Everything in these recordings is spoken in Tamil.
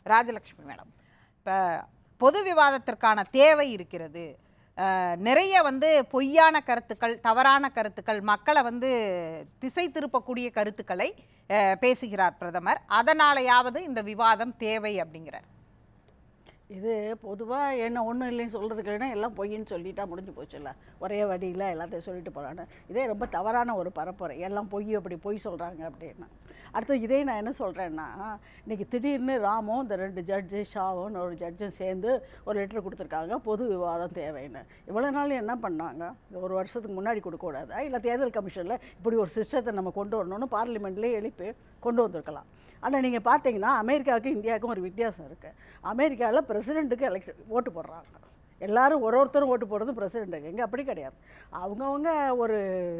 ராஜலட்சுமி மேடம் இப்போ பொது விவாதத்திற்கான தேவை இருக்கிறது அஹ், நிறைய வந்து பொய்யான கருத்துக்கள் தவறான கருத்துக்கள் மக்களை வந்து திசை திருப்பக்கூடிய கருத்துக்களை அஹ், பேசுகிறார் பிரதமர் அதனாலயாவது இந்த விவாதம் தேவை அப்படிங்கிறார் இது பொதுவாக என்ன ஒன்றும் இல்லைன்னு சொல்கிறதுக்கு இல்லைன்னா எல்லாம் பொய்ன்னு சொல்லிட்டா முடிஞ்சு போச்சுல்ல ஒரே வடியில் எல்லாத்தையும் சொல்லிட்டு போகிறாங்க இதே ரொம்ப தவறான ஒரு பரப்புரை எல்லாம் பொய் அப்படி பொய் சொல்கிறாங்க அப்படின்னு அடுத்து இதே நான் என்ன சொல்கிறேன்னா இன்னைக்கு திடீர்னு ராமும் இந்த ரெண்டு ஜட்ஜு ஷாவும் ஒரு ஜட்ஜும் சேர்ந்து ஒரு லெட்டர் கொடுத்துருக்காங்க பொது விவாதம் தேவைன்னு இவ்வளோ நாள் என்ன பண்ணாங்க இது ஒரு வருஷத்துக்கு முன்னாடி கொடுக்கக்கூடாதா இல்லை தேர்தல் கமிஷனில் இப்படி ஒரு சிஸ்டத்தை நம்ம கொண்டு வரணும்னு பார்லிமெண்ட்லேயே எழுப்பி கொண்டு வந்திருக்கலாம் ஆனால் நீங்கள் பார்த்தீங்கன்னா அமெரிக்காவுக்கும் இந்தியாவுக்கும் ஒரு வித்தியாசம் இருக்குது அமெரிக்காவில் பிரசிடெண்ட்டுக்கு எலெக்ஷன் ஓட்டு போடுறாங்க எல்லாரும் ஒரு ஒருத்தரும் ஓட்டு போடுறது பிரசிடெண்ட்டுக்கு இங்கே அப்படி கிடையாது அவங்கவுங்க ஒரு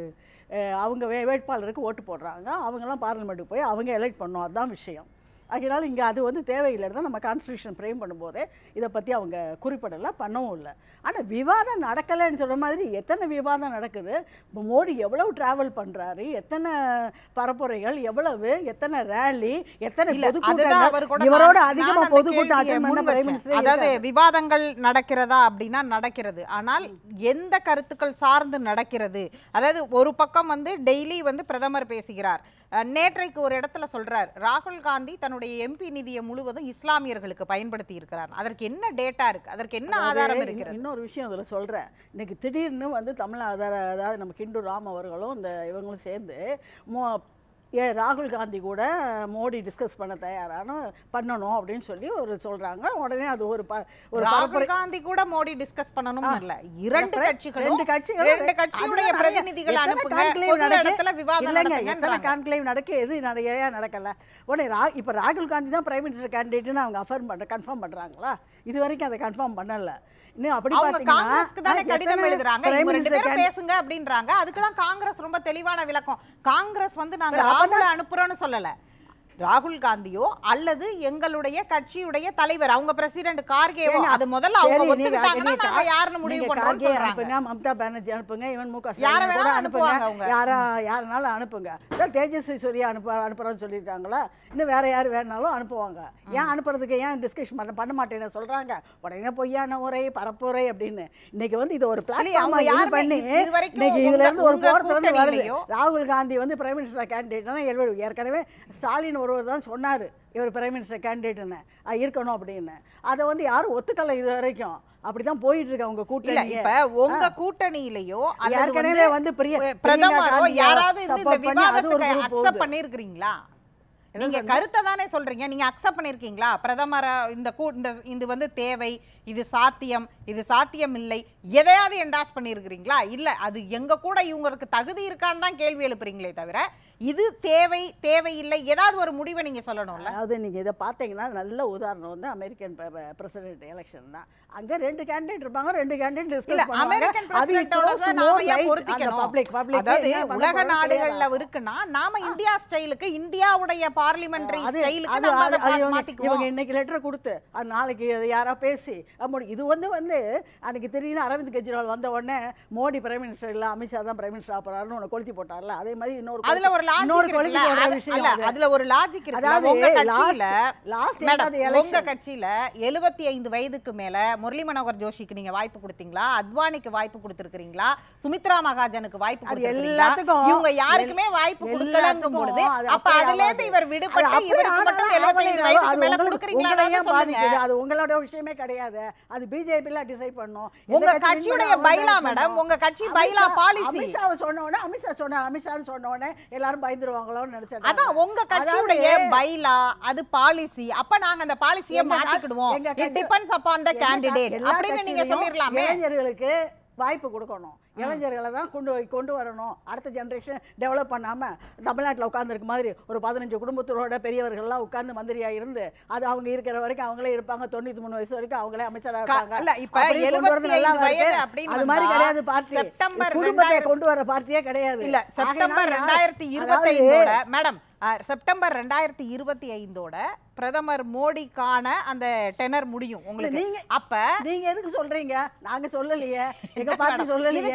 அஹ், அவங்க வே வேட்பாளருக்கு ஓட்டு போடுறாங்க அவங்கெல்லாம் பார்லிமெண்ட்டுக்கு போய் அவங்க எலெக்ட் பண்ணோம் அதுதான் விஷயம் அதனால இங்கே அது வந்து தேவையில்லைன்னு தான் நம்ம கான்ஸ்டியூஷன் ஃப்ரேம் பண்ணும்போதே இதை பற்றி அவங்க குறிப்பிடலை பண்ணவும் இல்லை ஆனால் விவாதம் நடக்கலைன்னு சொல்கிற மாதிரி எத்தனை விவாதம் நடக்குது இப்போ மோடி எவ்வளவு ட்ராவல் பண்ணுறாரு எத்தனை பரப்புரைகள் எவ்வளவு எத்தனை ரேலி எத்தனை இல்ல அதுதான் அவர் கூட பொதுக்கூட்டங்கள் இவரோட நான் அதிகமாக அந்த பொதுக்கூட்டம் கேள்வியை அட்டன் பண்ண முன் பிரைம் வச்சேன். மினிஸ்டரே அதாவது இருக்காரு. விவாதங்கள் நடக்கிறதா அப்படின்னா நடக்கிறது ஆனால் எந்த கருத்துக்கள் சார்ந்து நடக்கிறது அதாவது ஒரு பக்கம் வந்து டெய்லி வந்து பிரதமர் பேசுகிறார் அஹ், நேற்றைக்கு ஒரு இடத்துல சொல்றார் ராகுல் காந்தி தன்னுடைய எம்பி நிதியை முழுவதும் இஸ்லாமியர்களுக்கு பயன்படுத்தி இருக்கிறார் அதற்கு என்ன டேட்டா இருக்கு அதற்கு என்ன அதாவது ஆதாரம் இன்னும் இருக்கிறது இன்னொரு விஷயம் அதில் சொல்கிறேன் இன்னைக்கு திடீர்னு வந்து தமிழ்நாடு அதாவது நம்ம கிண்டு ராம் அவர்களும் இந்த இவங்களும் சேர்ந்து மோ ஏ ராகுல் காந்தி கூட மோடி டிஸ்கஸ் பண்ண தயாரான பண்ணணும் அப்படின்னு சொல்லி ஒரு சொல்கிறாங்க உடனே அது ஒரு ப ஒரு ராகுல் பரப்புரை காந்தி கூட மோடி டிஸ்கஸ் பண்ணணும்னு இல்ல இரண்டு ரெண்டு கட்சிகளும் கட்சிகளும் ரெண்டு கட்சியுடைய அதுதான் நிறைய- பிரதிநிதிகள் எத்தனை அனுப்புங்க conclave பொது நடக்கு? இடத்துல விவாதம் இல்லைங்க எத்தனை நடத்துங்கன்றாங்க கான்க்ளேவ் நடக்க எது நிறைய நடக்கல உடனே ரா இப்போ ராகுல் காந்தி தான் பிரைம் மினிஸ்டர் கேண்டிடேட்னு அவங்க அஃபர்ம் பண்ண கன்ஃபார்ம் பண்ணுறாங்களா இது வரைக்கும் அதை கன்ஃபார்ம் பண்ணல இன்னும் அப்படி அவங்க பார்த்தீங்கன்னா காங்கிரஸ்க்கு தானே ஆ, கடிதம் எத்தனை எழுதுறாங்க prime இவங்க ரெண்டு minister பேரும் candidate- பேசுங்க அப்படின்றாங்க அதுக்கு தான் காங்கிரஸ் ரொம்ப தெளிவான விளக்கம் காங்கிரஸ் வந்து நாங்க இல்ல, அப்பதான் ராகுல அனுப்புறோம்னு சொல்லல ராகுல் காந்தியோ அல்லது எங்களுடைய கட்சியுடைய தலைவர் அவங்க பிரசிடென்ட் கார்கேவோ ஏங்க, அது முதல்ல அவங்க சரி, நீங்க- ஒத்துக்கிட்டாங்கன்னா நீங்க நாங்க யாருன்னு முடிவு நீங்க பண்றோம்னு கார்கே சொல்றாங்க அனுப்புங்க மம்தா பானர்ஜி அனுப்புங்க இவன் முக யார ஸ்டாலின் கூட வேணாலும் அனுப்புங்க அனுப்புவாங்க அவங்க. யாரா யாருனாலும் அனுப்புங்க அதான் தேஜஸ்வி சூர்யா அனுப்ப அனுப்புறோம்னு சொல்லியிருக்காங்களா இன்னும் வேற யார் வேணாலும் அனுப்புவாங்க ஏன் அனுப்புறதுக்கு ஏன் டிஸ்கஷன் பண்ண பண்ண மாட்டேன்னு சொல்றாங்க உடனே பொய்யான உரை பரப்புரை அப்படின்னு இன்னைக்கு வந்து இது ஒரு இல்லையே, பிளாட்ஃபார்மா அவங்க இது யாருமே பண்ணி இது- இது வரைக்கும் இன்னைக்கு உங்க- இதுல இருந்து ஒரு உங்க போர் திறந்து வருது கூட்டணியிலயோ ராகுல் காந்தி வந்து பிரைம் மினிஸ்டர் கேண்டிடேட் தான் எழுபது ஏற்கனவே ஸ்டாலின் ஒருவர் தான் சொன்னார் இவர் பிரைம் மினிஸ்டர் கேண்டிடேட்னு இருக்கணும் அப்படின்னு அதை வந்து யாரும் ஒத்துக்கலை இது வரைக்கும் அப்படிதான் போயிட்டு இருக்கு அவங்க இல்ல கூட்டணி இப்ப உங்க கூட்டணியிலயோ அல்லது ஏற்கனவே வந்து வந்து பிரிய பிரதமரோ யாராவது இந்த இந்த support பண்ணி அது ஒரு விவாதத்துக்கு group அக்செப்ட் போகுது. பண்ணிருக்கீங்களா என்ன நீங்க சொல்றீங்க? கருத்தை தானே சொல்றீங்க நீங்க அக்செப்ட் பண்ணிருக்கீங்களா பிரதமர இந்த கூ இந்த இது வந்து தேவை இது சாத்தியம் இது சாத்தியம் இல்லை எதையாவது என்டாஸ் பண்ணியிருக்கிறீங்களா இல்ல அது எங்க கூட இவங்களுக்கு தகுதி இருக்கான்னு தான் கேள்வி எழுப்புறீங்களே தவிர இது தேவை தேவையில்லை ஏதாவது ஒரு முடிவை நீங்க சொல்லணும்ல அதாவது நீங்க இதை பார்த்தீங்கன்னா நல்ல உதாரணம் வந்து அமெரிக்கன் பிரசிடென்ட் எலெக்ஷன் தான் அங்க ரெண்டு கேண்டிடேட் இருப்பாங்க ரெண்டு கேண்டிடேட் இல்ல அமெரிக்கன் பிரசிடென்ட்டோட தான் நாம ஏன் பொருத்திக்கணும் பப்ளிக் பப்ளிக் அதாவது உலக நாடுகள்ல இருக்குன்னா நாம இந்தியா ஸ்டைலுக்கு இந்தியாவுடைய பார்லிமெண்டரி அது ஸ்டைலுக்கு அது- நம்ம அது- அதை அது இவங்க- மாத்திக்குவோம் இவங்க இன்னைக்கு லெட்டர் கொடுத்து அது நாளைக்கு யாரா பேசி அப்படி இது வந்து வந்து அன்னைக்கு தெரியும் அரவிந்த் கெஜ்ரிவால் வந்த உடனே மோடி பிரைம் மினிஸ்டர் இல்ல அமித்ஷா தான் பிரைம் மினிஸ்டர் ஆப்பறாருன்னு ஒன்று கொளுத்தி போட்டார்ல அதே மாதிரி இன்னொரு அதுல ஒரு இன்னொரு லாஜிக் கொளுத்தி இருக்குல்ல போடுற அது- விஷயம் அல்ல, அது. அதுல ஒரு லாஜிக் இருக்குல்ல அதாவது உங்க கட்சியில லாஸ்ட் மேடம் உங்க எலெக்ஷன் கட்சியில எழுபத்தி ஐந்து வயதுக்கு மேல முரளி மனோகர் ஜோஷிக்கு நீங்க வாய்ப்பு கொடுத்தீங்களா அத்வானிக்கு வாய்ப்பு கொடுத்திருக்கீங்களா சுமித்ரா மகாஜனுக்கு வாய்ப்பு அது கொடுத்திருக்கீங்களா எல்லாத்துக்கும் இவங்க யாருக்குமே வாய்ப்பு கொடுக்கலங்கும் எல்லாத்துக்கும் பொழுது அது அப்ப அப்படியே அதுல இருந்து ஆகாது. இவர் அது விடுபட்டு அப்படியே இவருக்கு மட்டும் ஆனாலும் எழுபத்தி ஐந்து அது வயதுக்கு மேல உங்களுக்கு- கொடுக்குறீங்களா உங்களையும் சொல்லுங்க பாதிக்குது. அது உங்களோட விஷயமே கிடையாது அது பிஜேபில டிசைட் பண்ணும் எந்த உங்க கட்சி கட்சியுடைய win பண்ணா பைலா அவங்க மேடம் decide உங்க கட்சி பண்ணும். பைலா அமித்ஷா- பாலிசி அமித்ஷாவை சொன்ன உடனே அமித்ஷா சொன்னார் அமித்ஷான்னு சொன்ன உடனே எல்லாரும் பயந்துருவாங்களோன்னு நினைச்சாங்க அதான் உங்க கட்சியுடைய பைலா அது பாலிசி அப்ப நாங்க அந்த பாலிசியை எங்க கட்சி- மாத்திக்கிடுவோம் எங்க இட் கட்சி- டிபெண்ட்ஸ் அப்பான் த எல்லா கேண்டிடேட் எல்லா அப்படின்னு நீங்க கட்சியிலயும் சொல்லிரலாமே இளைஞர்களுக்கு வாய்ப்பு கொடுக்கணும் இளைஞர்களை தான் கொண்டு போய் கொண்டு வரணும் அடுத்த ஜெனரேஷன் டெவலப் பண்ணாம தமிழ்நாட்டில் உட்காந்துருக்க மாதிரி ஒரு பதினஞ்சு குடும்பத்தோட பெரியவர்கள்லாம் உட்கார்ந்து மந்திரியா இருந்து அது அவங்க இருக்கிற வரைக்கும் அவங்களே இருப்பாங்க தொண்ணூத்தி மூணு வயசு வரைக்கும் அவங்களே அமைச்சரா க- இருப்பாங்க இல்ல இப்ப அப்படி கொண்டு வரது 75 நல்லாவா வயது இருக்கு? அப்படின்னு அது மாதிரி வந்தா கிடையாது பார்ட்டி செப்டம்பர் குடும்பத்தை 2000 கொண்டு வர பார்ட்டியே கிடையாது இல்ல செப்டம்பர் ஆகையினால ரெண்டாயிரத்தி அதாவது- இருபத்தைந்தோட மேடம் அஹ், செப்டம்பர் ரெண்டாயிரத்தி இருபத்தி ஐந்தோட பிரதமர் மோடிக்கான அந்த டெனர் முடியும் உங்களுக்கு நீங்க அப்ப நீங்க எதுக்கு சொல்றீங்க நாங்க சொல்லலையே எங்க பார்ட்டி சொல்லலையே இதுக்கு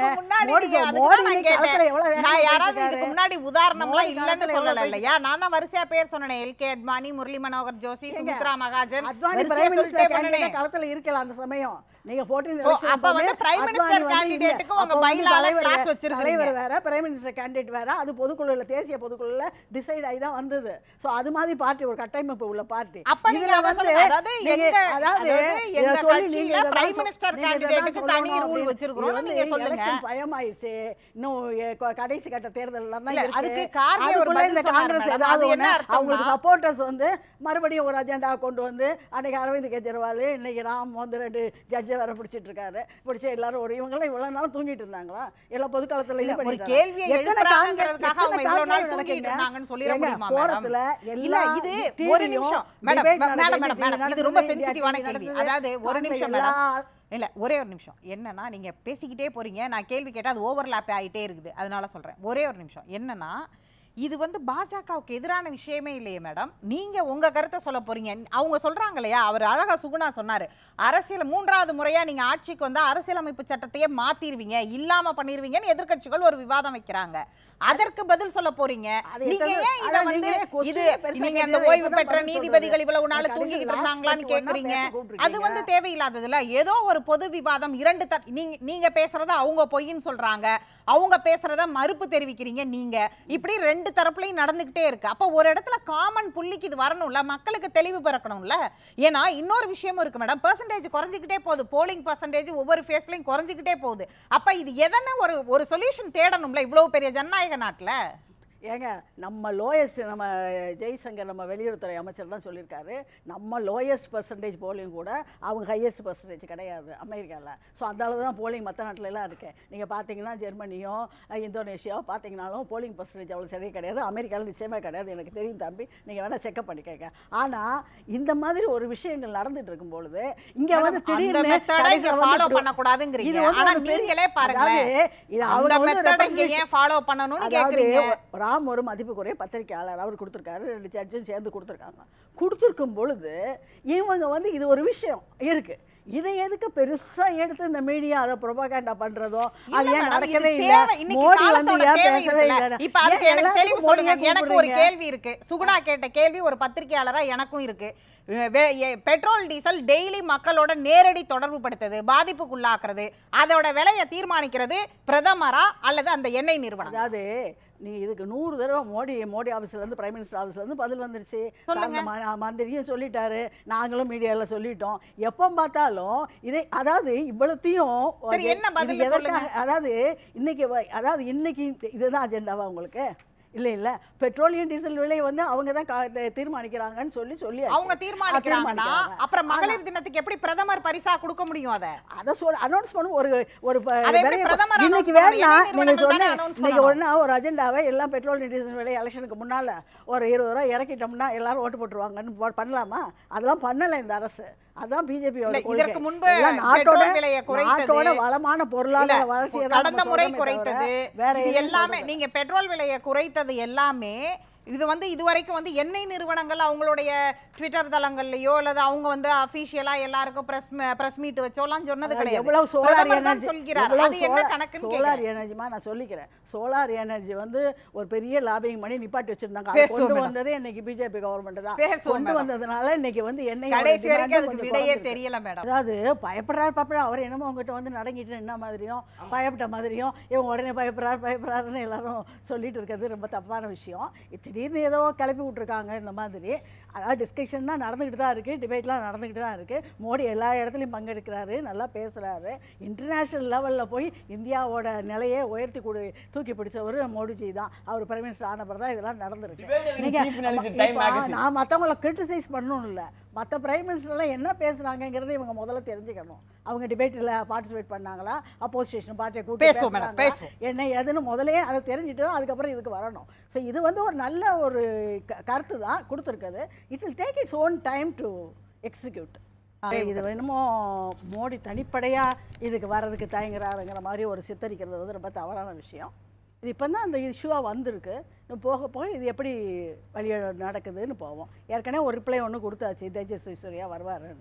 இதுக்கு முன்னாடி மோடி நீங்க சொல்- அதுக்கு மோடி தான் நான் இன்னைக்கு கேட்டேன். களத்துல எவ்வளவு வேகமா நான் யாராவது போயிட்டு இதுக்கு இருக்காரு. முன்னாடி உதாரணம்லாம் மோடி இல்லைன்னு காலத்துல சொல்லல எவ்வளவு இல்லையா நான் தான் வரிசையா பேர் சொன்னேன் எல்கே அத்வானி முரளி மனோகர் ஜோஷி ஏங்க, சுமித்ரா மகாஜன் அத்வானி வரிசையா பிரைம் சொல்லிட்டே மினிஸ்டர் பண்ணனே கேண்டிடேட் களத்துல இருக்கலாம் அந்த சமயம் நீங்க 14 So, election அப்ப வந்து அப்பவே prime அத்வானி minister வந்து candidate க்கு இல்ல. உங்க அப்ப வந்து bylaw ல தலைவர் class வே- வச்சிருக்கீங்க. தலைவர் வேற பிரைம் மினிஸ்டர் கேண்டிடேட் வேற அது பொதுக்குழுல தேசிய பொதுக்குழுல டிசைட் ஆகி தான் வந்தது சோ அது மாதிரி பார்ட்டி ஒரு கட்டமைப்பு உள்ள பார்ட்டி அப்ப நீங்க அதை சொல்லுங்க அதாவது எங்க அதாவது எங்க கட்சியில பிரைம் மினிஸ்டர் கேண்டிடேட்டுக்கு தனி ரூல் வச்சிருக்கிறோம் நீங்க சொல்லுங்க பயமாயிருச்சு இன்னும் எ- கொ- கடைசி கட்ட தேர்தல் எல்லாம் தான் இல்ல, இருக்கு. அதுக்கு கார்கே ஒரு அதுக்குள்ள பதில் இந்த சொன்னாரு காங்கிரஸ் madam. ஏதாவது அது என்ன ஒண்ணு அர்த்தம்னா? அவங்களுக்கு சப்போர்ட்டர்ஸ் வந்து மறுபடியும் ஒரு அஜெண்டா கொண்டு வந்து அன்னைக்கு அரவிந்த் கெஜ்ரிவால் இன்னைக்கு ராம் வந்து ரெண்டு ஜட்ஜை வேற பிடிச்சிட்டு இருக்காரு பிடிச்ச எல்லாரும் ஒரு இவங்கெல்லாம் இவ்வளவு நாள் தூங்கிட்டு இருந்தாங்களா எல்லா பொதுக்காலத்துல இல்ல, இது ஒரு பண்ணிட்டாங்க. கேள்வியை எத்தனை எழுப்புறாங்கிறதுக்காக காங்கிரஸ்- அவங்க இவ்வளவு நாள் எத்தனை தூங்கிட்டு காங்கிரஸ் இருந்தாங்கன்னு சொல்லிட ஏங்க, முடியுமா மேடம் போறதுல இல்ல எல்லா இது TV ஒரு நிமிஷம் மேடம் debate மேடம் நடக்குது, மேடம் மேடம் TV இது ரொம்ப நடக்குது, சென்சிட்டிவான India கேள்வி நடக்குது. அதாவது ஒரு வாங்க நிமிஷம் எல்லா- மேடம் இல்ல ஒரே ஒரு நிமிஷம் என்னன்னா நீங்க பேசிக்கிட்டே போறீங்க நான் கேள்வி கேட்டா அது ஓவர்லாப் ஆயிட்டே இருக்குது அதனால சொல்றேன் ஒரே ஒரு நிமிஷம் என்னன்னா இது வந்து பாஜகவுக்கு எதிரான விஷயமே இல்லையே மேடம் நீங்க உங்க கருத்தை சொல்ல போறீங்க அவங்க சொல்றாங்க இல்லையா அவர் அழகா சுகுணா சொன்னாரு அரசியல் மூன்றாவது முறையா நீங்க ஆட்சிக்கு வந்தா அரசியலமைப்பு சட்டத்தையே மாத்திருவீங்க இல்லாம பண்ணிருவீங்கன்னு எதிர்க்கட்சிகள் ஒரு விவாதம் வைக்கிறாங்க அதற்கு பதில் சொல்ல போறீங்க அது நீங்க எத்தனை- ஏன் இத அதான் வந்து நீங்களே question இது ஏ பெருசா நீங்க அந்த கேட்டீங்க, ஓய்வு இப்பதான் பெற்ற பதில் நீதிபதிகள் சொல்றது. இவ்வளவு நாள் கடைசி தூங்கிக்கிட்டு last இருந்தாங்களான்னு thirty one தான் கேக்குறீங்க பேச கூப்பிட்டுருக்கீங்க. அது வந்து தேவையில்லாததுல ஏதோ ஒரு பொது விவாதம் இரண்டு த நீங்க நீங்க பேசுறத அவங்க பொய்ன்னு சொல்றாங்க அவங்க பேசுறத மறுப்பு தெரிவிக்கிறீங்க நீங்க இப்படி ரெண்டு தரப்புலையும் நடந்துகிட்டே இருக்கு அப்ப ஒரு இடத்துல காமன் புள்ளிக்கு இது வரணும்ல மக்களுக்கு தெளிவு பிறக்கணும்ல ஏன்னா இன்னொரு விஷயமும் இருக்கு மேடம் பெர்சன்டேஜ் குறைஞ்சிக்கிட்டே போகுது போலிங் பர்சன்டேஜ் ஒவ்வொரு ஃபேஸ்லயும் குறைஞ்சிக்கிட்டே போகுது அப்ப இது எதனா ஒரு ஒரு சொல்யூஷன் தேடணும்ல இவ்வளவு பெரிய ஜனநாயக நாட்டுல ஏங்க நம்ம லோயஸ்ட் நம்ம ஜெய்சங்கர் நம்ம வெளியுறவுத்துறை அமைச்சர் தான் சொல்லியிருக்காரு நம்ம லோயஸ்ட் பர்சன்டேஜ் போலிங் கூட அவங்க ஹையஸ்ட் பர்சன்டேஜ் கிடையாது அமெரிக்காவில் ஸோ அந்த அளவு தான் போலிங் மற்ற நாட்டுல எல்லாம் இருக்கு நீங்கள் பார்த்தீங்கன்னா ஜெர்மனியோ அஹ், இந்தோனேஷியாவோ பார்த்தீங்கனாலும் போலிங் பர்சன்டேஜ் அவ்வளோ சரியே கிடையாது அமெரிக்காவில் நிச்சயமாக கிடையாது எனக்கு தெரியும் தம்பி நீங்கள் வேணால் செக்அப் பண்ணிக்கங்க ஆனால் இந்த மாதிரி ஒரு விஷயங்கள் நடந்துட்டு இருக்கும் பொழுது இங்கே வந்து அந்த திடீர்னு மெத்தடை கடைசியில இங்க வந்து ஃபாலோ இப்படி- பண்ணக்கூடாதுங்கிறீங்க இது வந்து ஆனா ஒரு பெரிய- நீங்களே பாருங்களேன் அதாவது இது அந்த அவங்க வந்து மெத்தடை இங்க representation- ஏன் ஃபாலோ பண்ணணும்னு அதாவது கேக்குறீங்க ராம் ஒரு மதிப்புக்குரிய பத்திரிக்கையாளர் அவர் கொடுத்துருக்காரு ரெண்டு ஜட்ஜும் சேர்ந்து கொடுத்துருக்காங்க கொடுத்துருக்கும் பொழுது இவங்க வந்து இது ஒரு விஷயம் இருக்கு இதை எதுக்கு பெருசா எடுத்து இந்த மீடியா அதை ப்ரொபகேண்டா பண்றதோ இல்ல அது ஏன் மேடம், இது நடக்கவே தேவை. இல்லை இன்னைக்கு மோடி வந்து காலத்தோட ஏன் தேவை பேசவே இருக்குல்ல. இல்லை இப்ப அதுக்கு ஏன் எனக்கு தெளிவு எல்லாத்துக்கும் சொல்லுங்க மோடியை எனக்கு ஒரு கூப்பிடுறீங்க? கேள்வி இருக்கு சுகுணா கேட்ட கேள்வி ஒரு பத்திரிகையாளரா எனக்கும் இருக்கு வே- எ- பெட்ரோல் டீசல் டெய்லி மக்களோட நேரடி தொடர்பு படுத்துது பாதிப்புக்குள்ளாக்குறது அதோட விலையை தீர்மானிக்கிறது பிரதமரா அல்லது அந்த எண்ணெய் நிறுவனம் அதாவது நீ இதுக்கு நூறு தடவை மோடி மோடி ஆஃபீஸ்ல இருந்து பிரைம் மினிஸ்டர் ஆஃபீஸ்ல இருந்து பதில் வந்துருச்சு சொல்லுங்க. அந்த ம- மந்திரியும் சொல்லிட்டாரு நாங்களும் மீடியால சொல்லிட்டோம் எப்போ பார்த்தாலும் இதை அதாவது இவ்வளத்தையும் சரி, இது- என்ன இது பதில் எதற்காக- சொல்லுங்க. அதாவது இன்னைக்கு வ- அதாவது இன்னைக்கு இந்த- இதுதான் அஜெண்டாவா உங்களுக்கு இல்ல இல்ல பெட்ரோலியம் டீசல் விலை வந்து அவங்க தான் கா- தீர்மானிக்கிறாங்கன்னு சொல்லி சொல்லி அவங்க தீர்மானிக்கிறாங்கன்னா தீர்மானிக்கிறாங்க. அப்புறம் மகளிர் தினத்துக்கு எப்படி பிரதமர் பரிசா கொடுக்க முடியும் அதை அதை சொல் அனௌன்ஸ் பண்ண ஒரு ஒரு ப- அதை எப்படி விலையை- பிரதமர் இன்னைக்கு announce பண்ணணும்? வேணா எண்ணெய் நீங்க நிறுவனங்கள் சொன்ன தானே announce இன்னைக்கு பண்ணணும். ஒண்ணா ஒரு அஜெண்டாவை எல்லாம் பெட்ரோல் டீசல் விலை எலெக்ஷனுக்கு முன்னால ஒரு இருபது ரூபா இறக்கிட்டோம்னா எல்லாரும் ஓட்டு போட்டுருவாங்கன்னு போ- பண்ணலாமா அதெல்லாம் பண்ணல இந்த அரசு அதான் பிஜேபியோட இல்ல, கொள்கை இதற்கு முன்பு எல்லாம் நாட்டோட பெட்ரோல் விலையை குறைத்தது. நாட்டோட வளமான பொருளாதார இல்ல, வளர்ச்சியை தான் கடந்த நம்ம முறை சொல்றோமே குறைத்தது தவிர வேற இது எதுவும் எல்லாமே சொல்றது நீங்க பெட்ரோல் விலையை குறைத்தது எல்லாமே இது வந்து இதுவரைக்கும் வந்து எண்ணெய் நிறுவனங்கள் அவங்களுடைய ட்விட்டர் தளங்கள்லயோ அல்லது அவங்க வந்து அபிஷியலா எல்லாருக்கும் பிரஸ் பிரஸ் மீட் வச்சோலாம் சொன்னது அதாவது கிடையாது எவ்வளவு சோலார் பிரதமர் தான் எனர்ஜி சொல்கிறார் எவ்வளவு அது என்ன solar- கணக்குன்னு சோலார் கேக்குறேன். எனர்ஜிமா நான் சொல்லிக்கிறேன் சோலார் எனர்ஜி வந்து ஒரு பெரிய லாபிங் பண்ணி நிப்பாட்டி வச்சிருந்தாங்க அதை பேசுவோம் கொண்டு மேடம். வந்ததே இன்னைக்கு பிஜேபி கவர்மெண்ட் தான் பேசுவோம் கொண்டு மேடம். வந்ததுனால இன்னைக்கு வந்து எண்ணெய் கடைசி வரைக்கும் அதுக்கு விடையே தெரியல மேடம் அதாவது பயப்படுறாரு பயப்படுறா அவர் என்னமோ உங்ககிட்ட வந்து நடங்கிட்டு என்ன மாதிரியும் பயப்பட்ட மாதிரியும் இவங்க உடனே பயப்படுறாரு பயப்படுறாருன்னு எல்லாரும் சொல்லிட்டு இருக்கிறது ரொம்ப தப்பான விஷயம் இது திடீர்னு ஏதோ கிளப்பி விட்டுருக்காங்க இந்த மாதிரி அதாவது டிஸ்கஷன் தான் நடந்துக்கிட்டு தான் இருக்குது டிபேட்லாம் நடந்துக்கிட்டு தான் இருக்குது மோடி எல்லா இடத்துலையும் பங்கெடுக்கிறாரு நல்லா பேசுகிறாரு இன்டர்நேஷ்னல் லெவலில் போய் இந்தியாவோட நிலையை உயர்த்தி கொடு தூக்கி பிடிச்சவர் மோடிஜி தான் அவர் பிரைம் மினிஸ்டர் ஆனப்பறம் தான் இதெல்லாம் நடந்திருக்கு நீங்க Chief Analyst Time இப்போ Magazine. நான் மற்றவங்கள கிரிட்டிசைஸ் பண்ணணும் இல்லை மற்ற பிரைம் மினிஸ்டர்லாம் என்ன பேசுறாங்கங்கிறத இவங்க முதல்ல தெரிஞ்சுக்கணும் அவங்க டிபேட்டில் பார்ட்டிசிபேட் பண்ணாங்களா அப்போசிஷன் பார்ட்டியை கூட்டி பேசுவோம் மேடம், பேசுறாங்களா? பேசுவோம். என்ன ஏதுன்னு முதலே அதை தெரிஞ்சுட்டு தான் அதுக்கப்புறம் இதுக்கு வரணும் ஸோ இது வந்து ஒரு நல்ல ஒரு க- கருத்து தான் கொடுத்துருக்குது it will take its own time to execute இது என்னமோ மோடி தனிப்படையா இதுக்கு வர்றதுக்கு தயங்குறாருங்கிற மாதிரி ஒரு சித்தரிக்கிறது வந்து ரொம்ப தவறான விஷயம் இது இப்போ தான் அந்த இஷ்யூவாக வந்திருக்கு இன்னும் போக போக இது எப்படி வழி நடக்குதுன்னு போவோம் ஏற்கனவே ஒரு ரிப்ளை ஒன்று கொடுத்தாச்சு தேஜஸ்வி சூர்யா வருவாருன்னு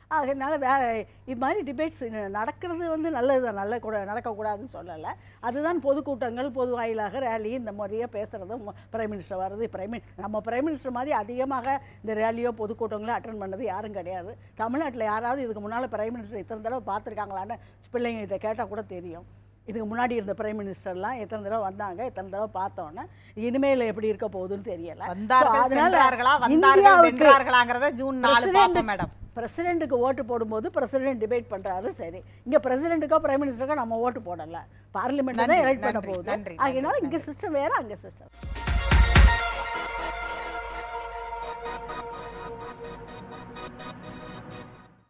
அதனால வேற இது மாதிரி டிபேட்ஸ் நடக்கிறது வந்து நல்லது தான் நல்ல கூட நடக்கக்கூடாதுன்னு சொல்லலை அதுதான் பொதுக்கூட்டங்கள் பொது வாயிலாக ரேலி இந்த மாதிரியே பேசுகிறதும் பிரைம் மினிஸ்டர் வர்றது பிரைம் நம்ம பிரைம் மினிஸ்டர் மாதிரி அதிகமாக இந்த ரேலியோ பொதுக்கூட்டங்களோ அட்டன் பண்ணது யாரும் கிடையாது தமிழ்நாட்டில் யாராவது இதுக்கு முன்னால் பிரைம் மினிஸ்டர் இத்தனை தடவை பார்த்துருக்காங்களான்னு பிள்ளைங்ககிட்ட கேட்டால் கூட தெரியும் இதுக்கு முன்னாடி இருந்த பிரைம் மினிஸ்டர்லாம் எத்தனை தடவை வந்தாங்க எத்தனை தடவை பார்த்தோன்னே இனிமேல் எப்படி இருக்க போகுதுன்னு தெரியல வந்தார்கள் அதனால சென்றார்களா வந்தார்கள் இந்தியாவுக்கு வென்றார்களாங்கிறத ஜூன் நாலு President- பார்ப்போம் மேடம் பிரசிடென்ட்டுக்கு ஓட்டு போடும்போது பிரசிடென்ட் டிபேட் பண்றாரு சரி இங்க பிரசிடென்ட்டுக்கோ பிரைம் மினிஸ்டருக்கோ நம்ம ஓட்டு போடல பார்லிமெண்ட் தான் நன்றி, எலெக்ட் பண்ண நன்றி, போகுது நன்றி, அதனால நன்றி, இங்க சிஸ்டம் வேற அங்க சிஸ்டம்